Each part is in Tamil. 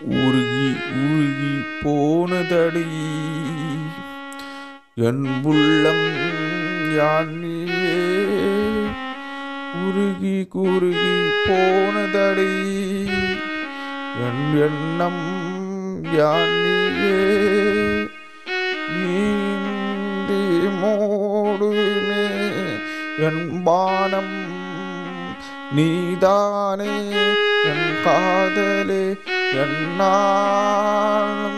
உருகி உருகி போனதடி என் உள்ளம் யானியே உருகி குறுகி போனதடி என் எண்ணம் யானியே நீந்தி மோடுமே என் பானம் நீதானே என் காதலே என்னாலும்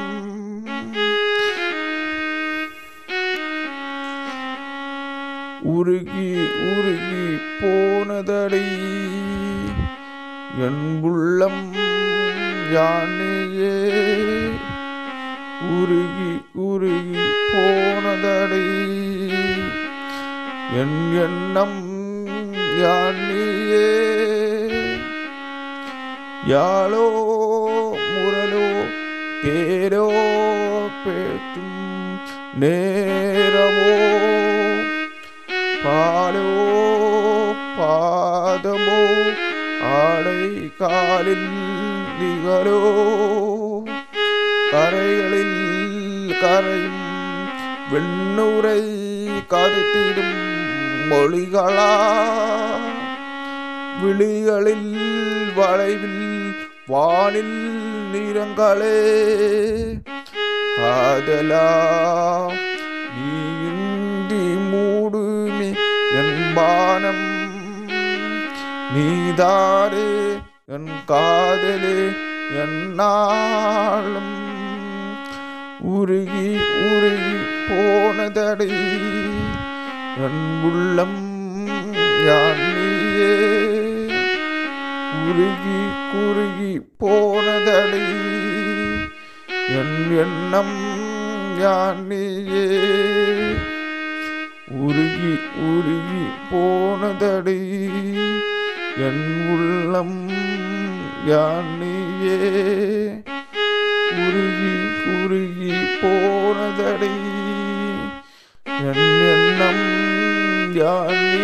உருகி உருகி போனதடி என் உள்ளம் யானையே உருகி உருகி போனதடி என் எண்ணம் யானியே யாழோ முரலோ தேரோ பேச்சும் நேரமோ பாலோ பாதமோ ஆடை காலில் நிகழோ கரைகளில் கரையும் வெண்ணுரை கருத்திடும் மொழிகளா விழிகளில் வளைவில் வானில் நிறங்களே காதலா நீந்தி மூடுமி என் பானம் நீதாரே என் காதலே என்னாலும் உருகி உருகி போனதடை என் உள்ளம் யானியே உருகி குறுகி போனதடை என் எண்ணம் யானியே உருகி உருகி போனதடை என் உள்ளம் யானியே உருகி குறுகி போனதடை என் எண்ணம் யானே